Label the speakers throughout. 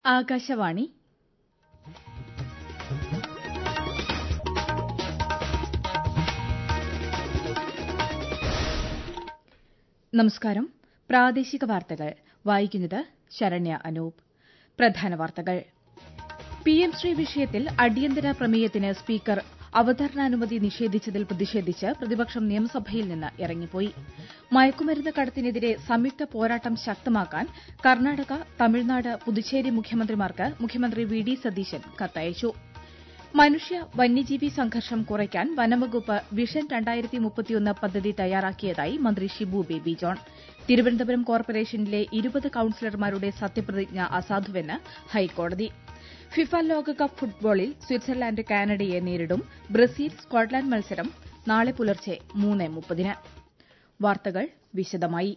Speaker 1: ആകാശവാണി നമസ്കാരം പ്രാദേശിക വാർത്തകൾ വായിക്കുന്നത് ശരണ്യ അനൂപ് പ്രധാന വാർത്തകൾ പിഎം ശ്രീ വിഷയത്തിൽ അടിയന്തര പ്രമേയത്തിന് സ്പീക്കർ അവതരണാനുമതി നിഷേധിച്ചതിൽ പ്രതിഷേധിച്ച് പ്രതിപക്ഷം നിയമസഭയിൽ നിന്ന് ഇറങ്ങിപ്പോയി മയക്കുമരുന്ന് കടത്തിനെതിരെ സംയുക്ത പോരാട്ടം ശക്തമാക്കാൻ കർണാടക തമിഴ്നാട് പുതുച്ചേരി മുഖ്യമന്ത്രിമാർക്ക് മുഖ്യമന്ത്രി വി ഡി സതീശൻ കത്തയച്ചു മനുഷ്യ വന്യജീവി സംഘർഷം കുറയ്ക്കാൻ വനംവകുപ്പ് വിഷൻ പദ്ധതി തയ്യാറാക്കിയതായി മന്ത്രി ഷിബു ബേബി ജോൺ തിരുവനന്തപുരം കോർപ്പറേഷനിലെ ഇരുപത് കൌൺസിലർമാരുടെ സത്യപ്രതിജ്ഞ അസാധുവെന്ന് ഹൈക്കോടതി ഫിഫ ലോകകപ്പ് ഫുട്ബോളിൽ സ്വിറ്റ്സർലാന്റ് കാനഡയെ നേരിടും ബ്രസീൽ സ്കോട്ട്ലന്റ് മത്സരം നാളെ പുലർച്ചെ മൂന്ന് മുപ്പതിന് വാർത്തകൾ വിശദമായി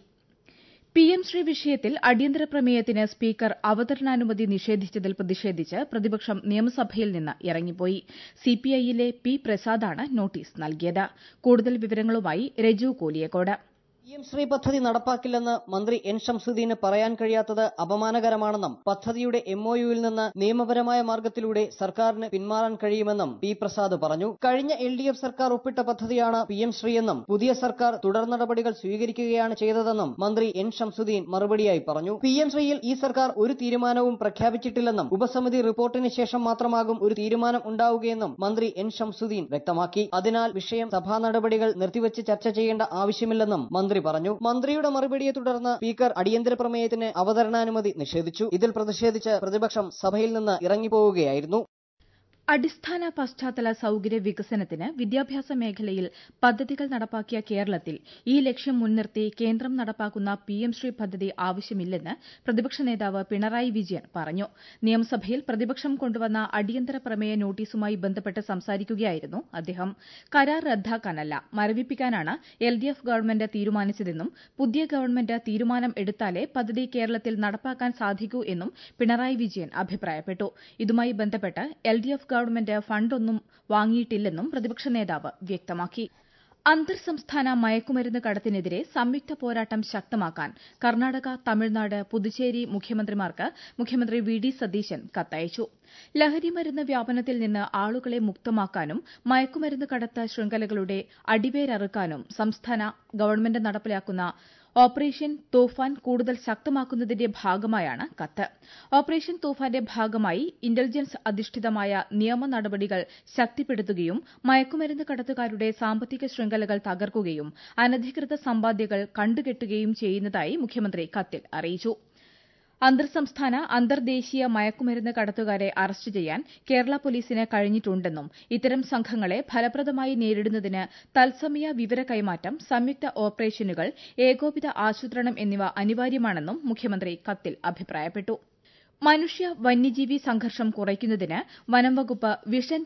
Speaker 1: പിഎം ശ്രീ വിഷയത്തിൽ അടിയന്തര പ്രമേയത്തിന് സ്പീക്കർ അവതരണാനുമതി നിഷേധിച്ചതിൽ പ്രതിഷേധിച്ച് പ്രതിപക്ഷം നിയമസഭയിൽ നിന്ന് ഇറങ്ങിപ്പോയി സിപിഐയിലെ പി പ്രസാദാണ് നോട്ടീസ് നൽകിയത് കൂടുതൽ വിവരങ്ങളുമായി രജു കോലിയക്കോട്
Speaker 2: പിഎം ശ്രീ പദ്ധതി നടപ്പാക്കില്ലെന്ന് മന്ത്രി എൻ ഷംസുദ്ദീന് പറയാൻ കഴിയാത്തത് അപമാനകരമാണെന്നും പദ്ധതിയുടെ എംഒയുവിൽ നിന്ന് നിയമപരമായ മാർഗത്തിലൂടെ സർക്കാരിന് പിന്മാറാൻ കഴിയുമെന്നും പി പ്രസാദ് പറഞ്ഞു കഴിഞ്ഞ എൽ ഡി എഫ് സർക്കാർ ഒപ്പിട്ട പദ്ധതിയാണ് പിഎം ശ്രീ എന്നും പുതിയ സർക്കാർ തുടർ നടപടികൾ സ്വീകരിക്കുകയാണ് ചെയ്തതെന്നും മന്ത്രി എൻ ഷംസുദ്ദീൻ മറുപടിയായി പറഞ്ഞു പിഎം ശ്രീയിൽ ഈ സർക്കാർ ഒരു തീരുമാനവും പ്രഖ്യാപിച്ചിട്ടില്ലെന്നും ഉപസമിതി റിപ്പോർട്ടിന് ശേഷം മാത്രമാകും ഒരു തീരുമാനം ഉണ്ടാവുകയെന്നും മന്ത്രി എൻ ഷംസുദ്ദീൻ വ്യക്തമാക്കി അതിനാൽ വിഷയം സഭാ നടപടികൾ നിർത്തിവച്ച് ചർച്ച ചെയ്യേണ്ട ആവശ്യമില്ലെന്നും മന്ത്രി മന്ത്രി പറഞ്ഞു മന്ത്രിയുടെ മറുപടിയെ തുടർന്ന് സ്പീക്കർ അടിയന്തര പ്രമേയത്തിന് അവതരണാനുമതി നിഷേധിച്ചു ഇതിൽ പ്രതിഷേധിച്ച് പ്രതിപക്ഷം സഭയിൽ നിന്ന് ഇറങ്ങിപ്പോവുകയായിരുന്നു
Speaker 1: അടിസ്ഥാന പശ്ചാത്തല സൌകര്യ വികസനത്തിന് വിദ്യാഭ്യാസ മേഖലയിൽ പദ്ധതികൾ നടപ്പാക്കിയ കേരളത്തിൽ ഈ ലക്ഷ്യം മുൻനിർത്തി കേന്ദ്രം നടപ്പാക്കുന്ന പിഎം ശ്രീ പദ്ധതി ആവശ്യമില്ലെന്ന് പ്രതിപക്ഷ നേതാവ് പിണറായി വിജയൻ പറഞ്ഞു നിയമസഭയിൽ പ്രതിപക്ഷം കൊണ്ടുവന്ന അടിയന്തര പ്രമേയ നോട്ടീസുമായി ബന്ധപ്പെട്ട് സംസാരിക്കുകയായിരുന്നു അദ്ദേഹം കരാർ റദ്ദാക്കാനല്ല മരവിപ്പിക്കാനാണ് എൽഡിഎഫ് ഗവൺമെന്റ് തീരുമാനിച്ചതെന്നും പുതിയ ഗവൺമെന്റ് തീരുമാനം എടുത്താലേ പദ്ധതി കേരളത്തിൽ നടപ്പാക്കാൻ സാധിക്കൂ എന്നും പിണറായി വിജയൻ അഭിപ്രായപ്പെട്ടു ഇതുമായി ബന്ധപ്പെട്ട് എൽഡിഎഫ് ഗവൺമെന്റ് ഫണ്ടൊന്നും വാങ്ങിയിട്ടില്ലെന്നും പ്രതിപക്ഷ നേതാവ് വ്യക്തമാക്കി അന്തർ സംസ്ഥാന മയക്കുമരുന്ന് കടത്തിനെതിരെ സംയുക്ത പോരാട്ടം ശക്തമാക്കാൻ കർണാടക തമിഴ്നാട് പുതുച്ചേരി മുഖ്യമന്ത്രിമാർക്ക് മുഖ്യമന്ത്രി വി ഡി സതീശൻ കത്തയച്ചു ലഹരിമരുന്ന് വ്യാപനത്തിൽ നിന്ന് ആളുകളെ മുക്തമാക്കാനും മയക്കുമരുന്ന് കടത്ത് ശൃംഖലകളുടെ അടിവേരറുക്കാനും സംസ്ഥാന ഗവൺമെന്റ് നടപ്പിലാക്കുന്ന ഓപ്പറേഷൻ തൂഫാൻ കൂടുതൽ ശക്തമാക്കുന്നതിന്റെ ഭാഗമായാണ് കത്ത് ഓപ്പറേഷൻ തൂഫാന്റെ ഭാഗമായി ഇന്റലിജൻസ് അധിഷ്ഠിതമായ നിയമ നടപടികൾ ശക്തിപ്പെടുത്തുകയും മയക്കുമരുന്ന് കടത്തുകാരുടെ സാമ്പത്തിക ശൃംഖലകൾ തകർക്കുകയും അനധികൃത സമ്പാദ്യങ്ങൾ കണ്ടുകെട്ടുകയും ചെയ്യുന്നതായി മുഖ്യമന്ത്രി കത്തിൽ അറിയിച്ചു അന്തർ സംസ്ഥാന അന്തർദേശീയ മയക്കുമരുന്ന് കടത്തുകാരെ അറസ്റ്റ് ചെയ്യാൻ കേരള പോലീസിന് കഴിഞ്ഞിട്ടുണ്ടെന്നും ഇത്തരം സംഘങ്ങളെ ഫലപ്രദമായി നേരിടുന്നതിന് തത്സമയ വിവര കൈമാറ്റം സംയുക്ത ഓപ്പറേഷനുകൾ ഏകോപിത ആസൂത്രണം എന്നിവ അനിവാര്യമാണെന്നും മുഖ്യമന്ത്രി കത്തിൽ അഭിപ്രായപ്പെട്ടു മനുഷ്യ വന്യജീവി സംഘർഷം കുറയ്ക്കുന്നതിന് വനംവകുപ്പ് വിഷൻ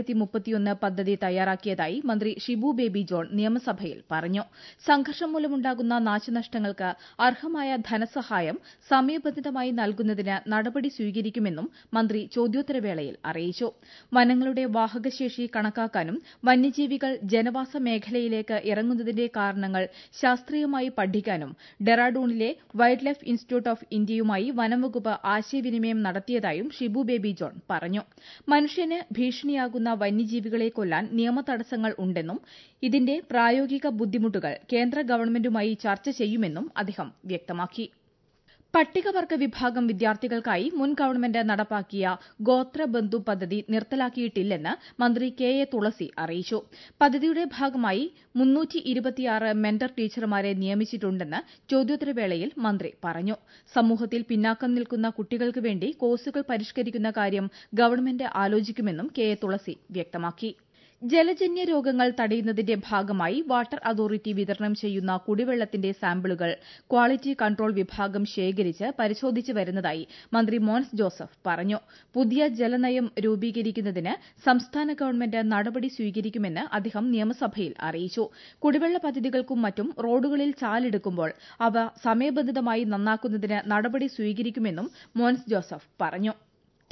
Speaker 1: പദ്ധതി തയ്യാറാക്കിയതായി മന്ത്രി ഷിബു ബേബി ജോൺ നിയമസഭയിൽ പറഞ്ഞു സംഘർഷം മൂലമുണ്ടാകുന്ന നാശനഷ്ടങ്ങൾക്ക് അർഹമായ ധനസഹായം സമയബന്ധിതമായി നൽകുന്നതിന് നടപടി സ്വീകരിക്കുമെന്നും മന്ത്രി ചോദ്യോത്തരവേളയിൽ അറിയിച്ചു വനങ്ങളുടെ വാഹകശേഷി കണക്കാക്കാനും വന്യജീവികൾ ജനവാസ മേഖലയിലേക്ക് ഇറങ്ങുന്നതിന്റെ കാരണങ്ങൾ ശാസ്ത്രീയമായി പഠിക്കാനും ഡെറാഡൂണിലെ വൈൽഡ് ലൈഫ് ഇൻസ്റ്റിറ്റ്യൂട്ട് ഓഫ് ഇന്ത്യയുമായി വനംവകുപ്പ് ആശയവിനിമയം നടത്തിയതായും ഷിബു ബേബി ജോൺ പറഞ്ഞു മനുഷ്യന് ഭീഷണിയാകുന്ന വന്യജീവികളെ കൊല്ലാൻ നിയമതടസ്സങ്ങൾ ഉണ്ടെന്നും ഇതിന്റെ പ്രായോഗിക ബുദ്ധിമുട്ടുകൾ കേന്ദ്ര ഗവൺമെന്റുമായി ചർച്ച ചെയ്യുമെന്നും അദ്ദേഹം വ്യക്തമാക്കി പട്ടികവർഗ വിഭാഗം വിദ്യാർത്ഥികൾക്കായി മുൻ ഗവൺമെന്റ് നടപ്പാക്കിയ ഗോത്രബന്ധു പദ്ധതി നിർത്തലാക്കിയിട്ടില്ലെന്ന് മന്ത്രി കെ എ തുളസി അറിയിച്ചു പദ്ധതിയുടെ ഭാഗമായി മെന്റർ ടീച്ചർമാരെ നിയമിച്ചിട്ടുണ്ടെന്ന് ചോദ്യോത്തരവേളയിൽ മന്ത്രി പറഞ്ഞു സമൂഹത്തിൽ പിന്നാക്കം നിൽക്കുന്ന കുട്ടികൾക്ക് വേണ്ടി കോഴ്സുകൾ പരിഷ്കരിക്കുന്ന കാര്യം ഗവൺമെന്റ് ആലോചിക്കുമെന്നും കെ എ തുളസി വ്യക്തമാക്കി ജലജന്യ രോഗങ്ങൾ തടയുന്നതിന്റെ ഭാഗമായി വാട്ടർ അതോറിറ്റി വിതരണം ചെയ്യുന്ന കുടിവെള്ളത്തിന്റെ സാമ്പിളുകൾ ക്വാളിറ്റി കൺട്രോൾ വിഭാഗം ശേഖരിച്ച് പരിശോധിച്ച് വരുന്നതായി മന്ത്രി മോൻസ് ജോസഫ് പറഞ്ഞു പുതിയ ജലനയം രൂപീകരിക്കുന്നതിന് സംസ്ഥാന ഗവൺമെന്റ് നടപടി സ്വീകരിക്കുമെന്ന് അദ്ദേഹം നിയമസഭയിൽ അറിയിച്ചു കുടിവെള്ള പദ്ധതികൾക്കും മറ്റും റോഡുകളിൽ ചാലെടുക്കുമ്പോൾ അവ സമയബന്ധിതമായി നന്നാക്കുന്നതിന് നടപടി സ്വീകരിക്കുമെന്നും മോൻസ് ജോസഫ് പറഞ്ഞു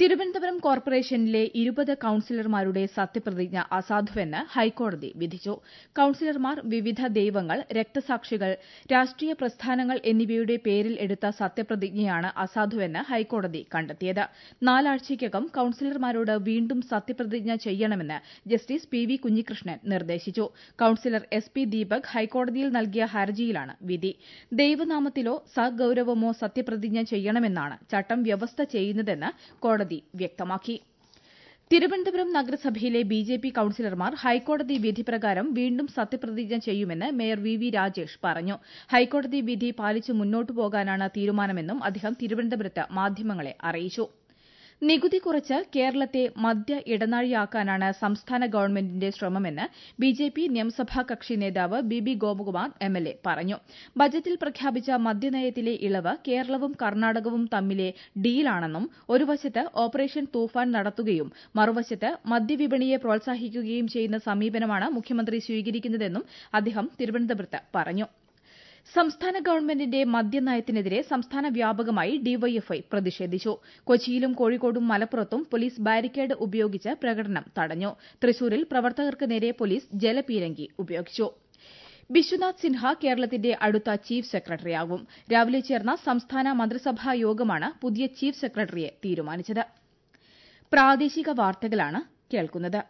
Speaker 1: തിരുവനന്തപുരം കോർപ്പറേഷനിലെ ഇരുപത് കൌൺസിലർമാരുടെ സത്യപ്രതിജ്ഞ അസാധുവെന്ന് ഹൈക്കോടതി വിധിച്ചു കൌൺസിലർമാർ വിവിധ ദൈവങ്ങൾ രക്തസാക്ഷികൾ രാഷ്ട്രീയ പ്രസ്ഥാനങ്ങൾ എന്നിവയുടെ പേരിൽ എടുത്ത സത്യപ്രതിജ്ഞയാണ് അസാധുവെന്ന് ഹൈക്കോടതി കണ്ടെത്തിയത് നാലാഴ്ചയ്ക്കകം കൌൺസിലർമാരോട് വീണ്ടും സത്യപ്രതിജ്ഞ ചെയ്യണമെന്ന് ജസ്റ്റിസ് പി വി കുഞ്ഞികൃഷ്ണൻ നിർദ്ദേശിച്ചു കൌൺസിലർ എസ് പി ദീപക് ഹൈക്കോടതിയിൽ നൽകിയ ഹർജിയിലാണ് വിധി ദൈവനാമത്തിലോ സഗൌരവമോ സത്യപ്രതിജ്ഞ ചെയ്യണമെന്നാണ് ചട്ടം വ്യവസ്ഥ ചെയ്യുന്നതെന്ന് കോടതി വ്യക്തമാക്കി തിരുവനന്തപുരം നഗരസഭയിലെ ബി ജെ പി കൌൺസിലർമാർ ഹൈക്കോടതി വിധി പ്രകാരം വീണ്ടും സത്യപ്രതിജ്ഞ ചെയ്യുമെന്ന് മേയർ വി വി രാജേഷ് പറഞ്ഞു ഹൈക്കോടതി വിധി പാലിച്ച് മുന്നോട്ടു പോകാനാണ് തീരുമാനമെന്നും അദ്ദേഹം തിരുവനന്തപുരത്ത് മാധ്യമങ്ങളെ അറിയിച്ചു നികുതി കുറച്ച് കേരളത്തെ മദ്യ ഇടനാഴിയാക്കാനാണ് സംസ്ഥാന ഗവൺമെന്റിന്റെ ശ്രമമെന്ന് ബിജെപി നിയമസഭാ കക്ഷി നേതാവ് ബി ബി ഗോപകുമാർ എംഎൽഎ പറഞ്ഞു ബജറ്റിൽ പ്രഖ്യാപിച്ച മദ്യനയത്തിലെ ഇളവ് കേരളവും കർണാടകവും തമ്മിലെ ഡീലാണെന്നും ഒരു വശത്ത് ഓപ്പറേഷൻ തൂഫാൻ നടത്തുകയും മറുവശത്ത് മദ്യവിപണിയെ പ്രോത്സാഹിപ്പിക്കുകയും ചെയ്യുന്ന സമീപനമാണ് മുഖ്യമന്ത്രി സ്വീകരിക്കുന്നതെന്നും അദ്ദേഹം തിരുവനന്തപുരത്ത് പറഞ്ഞു സംസ്ഥാന ഗവൺമെന്റിന്റെ മദ്യനയത്തിനെതിരെ സംസ്ഥാന വ്യാപകമായി ഡിവൈഎഫ്ഐ പ്രതിഷേധിച്ചു കൊച്ചിയിലും കോഴിക്കോടും മലപ്പുറത്തും പോലീസ് ബാരിക്കേഡ് ഉപയോഗിച്ച് പ്രകടനം തടഞ്ഞു തൃശൂരിൽ പ്രവർത്തകർക്ക് നേരെ പോലീസ് ജലപീരങ്കി ഉപയോഗിച്ചു ബിശ്വനാഥ് സിൻഹ കേരളത്തിന്റെ അടുത്ത ചീഫ് സെക്രട്ടറിയാകും രാവിലെ ചേർന്ന സംസ്ഥാന മന്ത്രിസഭാ യോഗമാണ് പുതിയ ചീഫ് സെക്രട്ടറിയെ തീരുമാനിച്ചത് പ്രാദേശിക വാർത്തകളാണ് കേൾക്കുന്നത്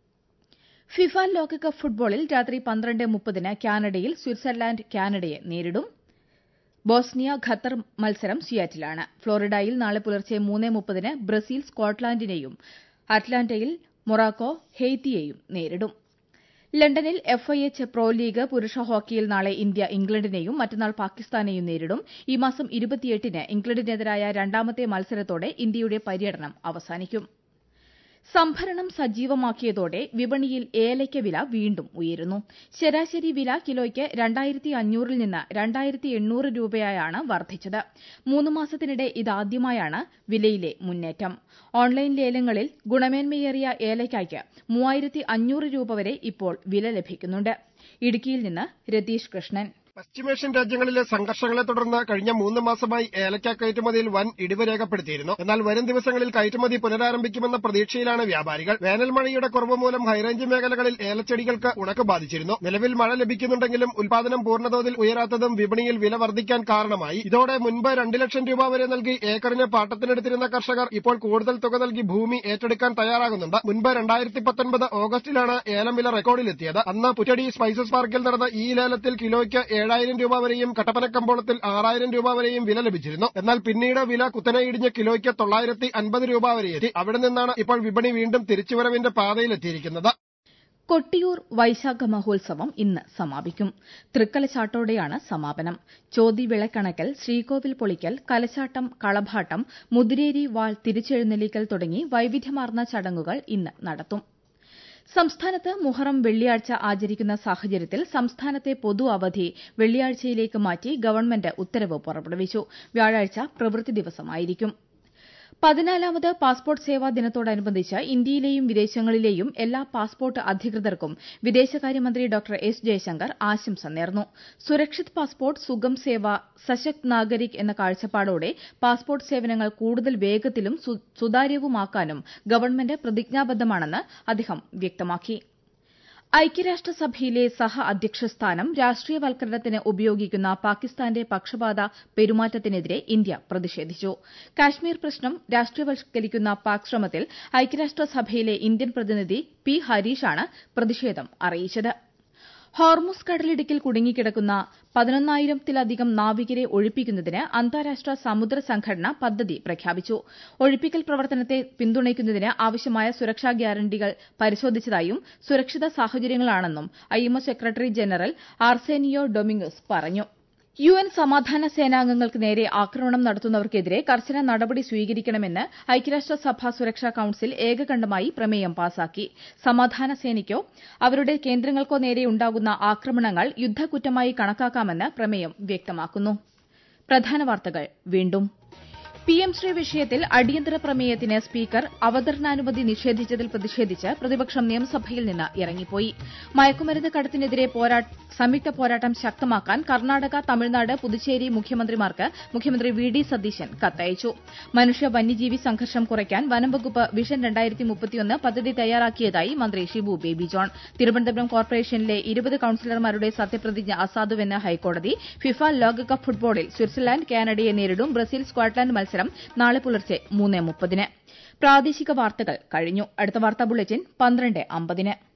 Speaker 1: ഫിഫ ലോകകപ്പ് ഫുട്ബോളിൽ രാത്രി പന്ത്രണ്ട് മുപ്പതിന് കാനഡയിൽ സ്വിറ്റ്സർലാൻഡ് കാനഡയെ നേരിടും ബോസ്നിയ ഖത്തർ മത്സരം സിയാറ്റിലാണ് ഫ്ളോറിഡയിൽ നാളെ പുലർച്ചെ മൂന്ന് മുപ്പതിന് ബ്രസീൽ സ്കോട്ട്ലാൻഡിനെയും അറ്റ്ലാന്റയിൽ മൊറാക്കോ ഹെയ്ത്തിയെയും നേരിടും ലണ്ടനിൽ എഫ്ഐഎച്ച് പ്രോ ലീഗ് പുരുഷ ഹോക്കിയിൽ നാളെ ഇന്ത്യ ഇംഗ്ലണ്ടിനെയും മറ്റന്നാൾ പാകിസ്ഥാനെയും നേരിടും ഈ മാസം ഇരുപത്തിയെട്ടിന് ഇംഗ്ലണ്ടിനെതിരായ രണ്ടാമത്തെ മത്സരത്തോടെ ഇന്ത്യയുടെ പര്യടനം അവസാനിക്കും സംഭരണം സജീവമാക്കിയതോടെ വിപണിയിൽ ഏലയ്ക്ക വില വീണ്ടും ഉയരുന്നു ശരാശരി വില കിലോയ്ക്ക് രണ്ടായിരത്തി അഞ്ഞൂറിൽ നിന്ന് രണ്ടായിരത്തി എണ്ണൂറ് രൂപയായാണ് വർദ്ധിച്ചത് മൂന്ന് മാസത്തിനിടെ ഇതാദ്യമായാണ് വിലയിലെ മുന്നേറ്റം ഓൺലൈൻ ലേലങ്ങളിൽ ഗുണമേന്മയേറിയ ഏലയ്ക്കായ്ക്ക് മൂവായിരത്തി അഞ്ഞൂറ് രൂപ വരെ ഇപ്പോൾ വില ലഭിക്കുന്നുണ്ട് ഇടുക്കിയിൽ നിന്ന് രതീഷ് കൃഷ്ണൻ
Speaker 3: പശ്ചിമേഷ്യൻ രാജ്യങ്ങളിലെ സംഘർഷങ്ങളെ തുടർന്ന് കഴിഞ്ഞ മൂന്ന് മാസമായി ഏലക്ക കയറ്റുമതിയിൽ വൻ ഇടിവ് രേഖപ്പെടുത്തിയിരുന്നു എന്നാൽ വരും ദിവസങ്ങളിൽ കയറ്റുമതി പുനരാരംഭിക്കുമെന്ന പ്രതീക്ഷയിലാണ് വ്യാപാരികൾ വേനൽ മഴയുടെ കുറവ് മൂലം ഹൈറേഞ്ച് മേഖലകളിൽ ഏലച്ചെടികൾക്ക് ഉണക്ക് ബാധിച്ചിരുന്നു നിലവിൽ മഴ ലഭിക്കുന്നുണ്ടെങ്കിലും ഉൽപാദനം പൂർണ്ണതോതിൽ ഉയരാത്തതും വിപണിയിൽ വില വർദ്ധിക്കാൻ കാരണമായി ഇതോടെ മുൻപ് രണ്ട് ലക്ഷം രൂപ വരെ നൽകി ഏക്കറിന് പാട്ടത്തിനെടുത്തിരുന്ന കർഷകർ ഇപ്പോൾ കൂടുതൽ തുക നൽകി ഭൂമി ഏറ്റെടുക്കാൻ തയ്യാറാകുന്നുണ്ട് മുൻപ് രണ്ടായിരത്തി പത്തൊൻപത് ഓഗസ്റ്റിലാണ് ഏലം വില റെക്കോർഡിലെത്തിയത് അന്ന് പുറ്റടി സ്പൈസസ് പാർക്കിൽ നടന്ന ഈ ലേലത്തിൽ കിലോയ്ക്ക് ഏഴായിരം രൂപ വരെയും കട്ടപ്പനക്കമ്പോളത്തിൽ ആറായിരം രൂപ വരെയും വില ലഭിച്ചിരുന്നു എന്നാൽ പിന്നീട് വില കുത്തനെ ഇടിഞ്ഞ് കിലോയ്ക്ക് തൊള്ളായിരത്തി അൻപത് രൂപ വരെ എത്തി അവിടെ നിന്നാണ് ഇപ്പോൾ വിപണി വീണ്ടും തിരിച്ചുവരവിന്റെ പാതയിലെത്തിയിരിക്കുന്നത്
Speaker 1: കൊട്ടിയൂർ വൈശാഖ മഹോത്സവം ഇന്ന് സമാപിക്കും തൃക്കലശാട്ടോടെയാണ് സമാപനം ചോതിവിളക്കണക്കൽ ശ്രീകോവിൽ പൊളിക്കൽ കലശാട്ടം കളഭാട്ടം മുതിരേരി വാൾ തിരിച്ചെഴുന്നള്ളിക്കൽ തുടങ്ങി വൈവിധ്യമാർന്ന ചടങ്ങുകൾ ഇന്ന് നടത്തും സംസ്ഥാനത്ത് മുഹറം വെള്ളിയാഴ്ച ആചരിക്കുന്ന സാഹചര്യത്തിൽ സംസ്ഥാനത്തെ പൊതു അവധി വെള്ളിയാഴ്ചയിലേക്ക് മാറ്റി ഗവൺമെന്റ് ഉത്തരവ് പുറപ്പെടുവിച്ചു വ്യാഴാഴ്ച പ്രവൃത്തി ദിവസമായിരിക്കും പതിനാലാമത് പാസ്പോർട്ട് സേവാ ദിനത്തോടനുബന്ധിച്ച് ഇന്ത്യയിലെയും വിദേശങ്ങളിലെയും എല്ലാ പാസ്പോർട്ട് അധികൃതർക്കും വിദേശകാര്യമന്ത്രി ഡോക്ടർ എസ് ജയശങ്കർ ആശംസ നേർന്നു സുരക്ഷിത് പാസ്പോർട്ട് സുഗം സേവ സശക്ത് നാഗരിക് എന്ന കാഴ്ചപ്പാടോടെ പാസ്പോർട്ട് സേവനങ്ങൾ കൂടുതൽ വേഗത്തിലും സുതാര്യവുമാക്കാനും ഗവൺമെന്റ് പ്രതിജ്ഞാബദ്ധമാണെന്ന് അദ്ദേഹം വ്യക്തമാക്കി ഐക്യരാഷ്ട്രസഭയിലെ സഹ അധ്യക്ഷ സ്ഥാനം രാഷ്ട്രീയവൽക്കരണത്തിന് ഉപയോഗിക്കുന്ന പാകിസ്ഥാന്റെ പക്ഷപാത പെരുമാറ്റത്തിനെതിരെ ഇന്ത്യ പ്രതിഷേധിച്ചു കാശ്മീർ പ്രശ്നം രാഷ്ട്രീയവൽക്കരിക്കുന്ന പാക് ശ്രമത്തിൽ ഐക്യരാഷ്ട്രസഭയിലെ ഇന്ത്യൻ പ്രതിനിധി പി ഹരീഷാണ് പ്രതിഷേധം അറിയിച്ചത് ഹോർമുസ് കടലിടുക്കിൽ കുടുങ്ങിക്കിടക്കുന്ന പതിനൊന്നായിരത്തിലധികം നാവികരെ ഒഴിപ്പിക്കുന്നതിന് അന്താരാഷ്ട്ര സമുദ്ര സംഘടന പദ്ധതി പ്രഖ്യാപിച്ചു ഒഴിപ്പിക്കൽ പ്രവർത്തനത്തെ പിന്തുണയ്ക്കുന്നതിന് ആവശ്യമായ സുരക്ഷാ ഗ്യാരണ്ടികൾ പരിശോധിച്ചതായും സുരക്ഷിത സാഹചര്യങ്ങളാണെന്നും IMO secretary general Arsenio Dominguez പറഞ്ഞു യു എൻ സമാധാന സേനാംഗങ്ങൾക്ക് നേരെ ആക്രമണം നടത്തുന്നവർക്കെതിരെ കർശന നടപടി സ്വീകരിക്കണമെന്ന് ഐക്യരാഷ്ട്രസഭ സുരക്ഷാ കൌൺസിൽ ഏകകണ്ഠമായി പ്രമേയം പാസാക്കി സമാധാന സേനയ്ക്കോ അവരുടെ കേന്ദ്രങ്ങൾക്കോ നേരെ ഉണ്ടാകുന്ന ആക്രമണങ്ങൾ യുദ്ധക്കുറ്റമായി കണക്കാക്കാമെന്ന് പ്രമേയം വ്യക്തമാക്കുന്നു പ്രധാന വാർത്തകൾ വീണ്ടും പിഎം ശ്രീ വിഷയത്തിൽ അടിയന്തര പ്രമേയത്തിന് സ്പീക്കർ അവതരണാനുമതി നിഷേധിച്ചതിൽ പ്രതിഷേധിച്ച് പ്രതിപക്ഷം നിയമസഭയിൽ നിന്ന് ഇറങ്ങിപ്പോയി മയക്കുമരുന്ന് കടത്തിനെതിരെ സംയുക്ത പോരാട്ടം ശക്തമാക്കാൻ കർണാടക തമിഴ്നാട് പുതുച്ചേരി മുഖ്യമന്ത്രിമാർക്ക് മുഖ്യമന്ത്രി വി ഡി സതീശൻ കത്തയച്ചു മനുഷ്യ വന്യജീവി സംഘർഷം കുറയ്ക്കാൻ വനംവകുപ്പ് വിഷൻ പദ്ധതി തയ്യാറാക്കിയതായി മന്ത്രി ഷിബു ബേബി ജോൺ തിരുവനന്തപുരം കോർപ്പറേഷനിലെ ഇരുപത് കൌൺസിലർമാരുടെ സത്യപ്രതിജ്ഞ അസാധുവെന്ന് ഹൈക്കോടതി ഫിഫ ലോകകപ്പ് ഫുട്ബോളിൽ സ്വിറ്റ്സർലാൻഡ് കാനഡയെ നേരിടും ബ്രസീൽ സ്കോട്ട്ലാൻഡ് മത്സരം നാളെ പുലർച്ചെ മൂന്ന് മുപ്പതിന് പ്രാദേശിക വാർത്തകൾ കഴിഞ്ഞു അടുത്ത വാർത്താ ബുള്ളറ്റിൻ പന്ത്രണ്ട് അമ്പതിന്